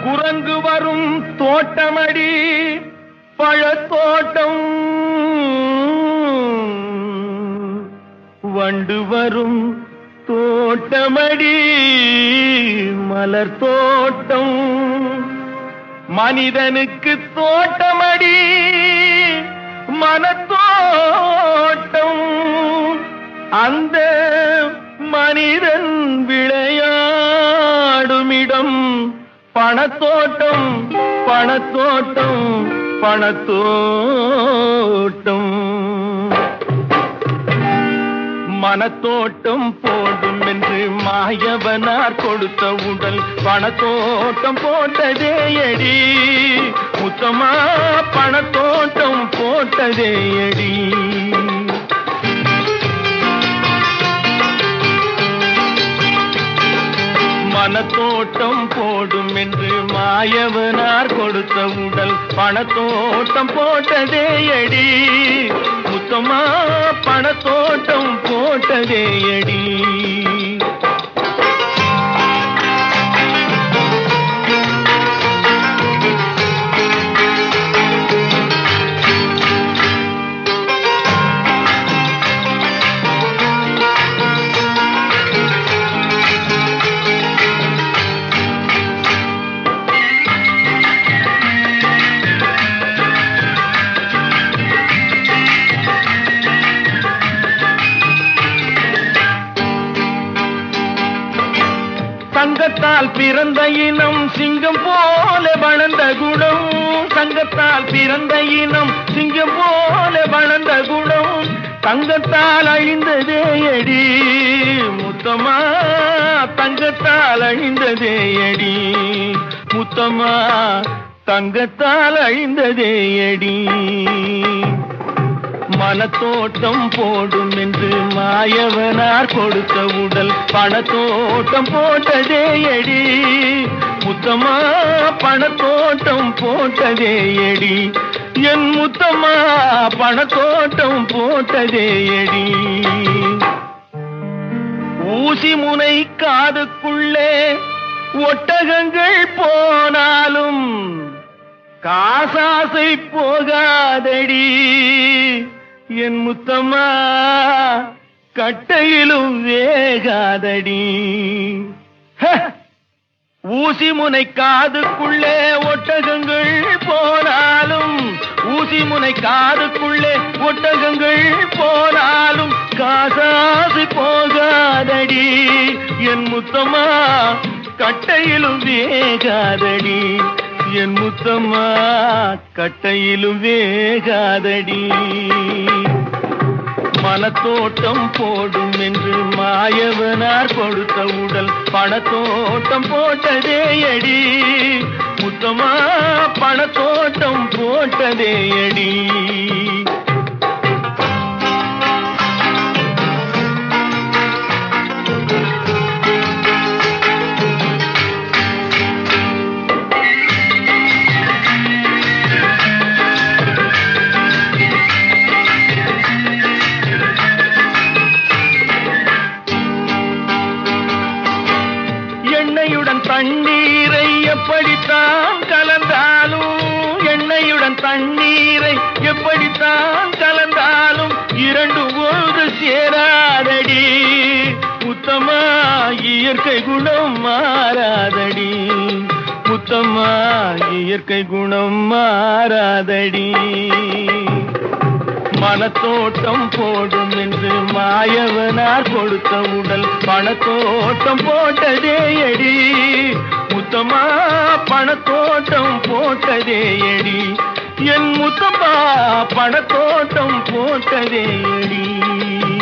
குரங்கு வரும் தோட்டமடி பழத்தோட்டம் வண்டு வரும் தோட்டமடி மலர் தோட்டம் மனிதனுக்கு தோட்டமடி மனத்தோட்டம் அந்த மனிதன் விளையாடுமிடம் பணத்தோட்டம் பணத்தோட்டம் பணத்தோட்டம் மனத்தோட்டம் போடும் என்று மாயவனார் கொடுத்த உடல் பணத்தோட்டம் போட்டதே எடி முத்தமா பணத்தோட்டம் போட்டதே எடி மனத்தோட்டம் போடும் என்று மாயவனார் கொடுத்த உடல் பணத்தோட்டம் போட்டதே எடி முத்தமா பணத்தோட்டம் போட்டதே எடி சங்கத்தால் பிறந்த இனம் சிங்கம் போல வளர்ந்த குணம் சங்கத்தால் பிறந்த இனம் சிங்கம் போல வளர்ந்த குணம் தங்கத்தால் அழிந்ததே அடி முத்தமா தங்கத்தால் அழிந்ததே அடி முத்தமா தங்கத்தால் அழிந்ததே அடி மனத்தோட்டம் போடும் என்று மாயவனார் கொடுத்த உடல் பணத்தோட்டம் போட்டதே எடி முத்தமா பணத்தோட்டம் போட்டதே எடி என் முத்தமா பணத்தோட்டம் போட்டதே எடி ஊசி முனை காதுக்குள்ளே ஒட்டகங்கள் போனாலும் காசாசை போகாதடி என் முத்தம்மா கட்டையிலும் வேகாதடி ஹ! ஊசி முனை காதுக்குள்ளே ஒட்டகங்கள் போனாலும் ஊசி முனை காதுக்குள்ளே ஒட்டகங்கள் போனாலும் காசாசு போகாதடி என் முத்தம்மா கட்டையிலும் வேகாதடி என் முத்தம்மா கட்டையிலும் வேகாதடி மனத்தோட்டம் போடும் என்று மாயவனார் கொடுத்த உடல் பணத்தோட்டம் போட்டதே அடி முத்தமா பணத்தோட்டம் போட்டதே அடி எண்ணெயுடன் தண்ணீரை எப்படித்தான் கலந்தாலும் எண்ணெயுடன் தண்ணீரை எப்படித்தான் கலந்தாலும் இரண்டு ஒன்று சேராதடி முத்தமா இயற்கை குணம் மாறாதடி முத்தமா இயற்கை குணம் மாறாதடி மனத்தோட்டம் போடும் என்று மாயவனார் கொடுத்த உடல் பணத்தோட்டம் போட்டதே எடி முத்தமா பணத்தோட்டம் போட்டதே எடி என் முத்தமா பணத்தோட்டம் போட்டதே எடி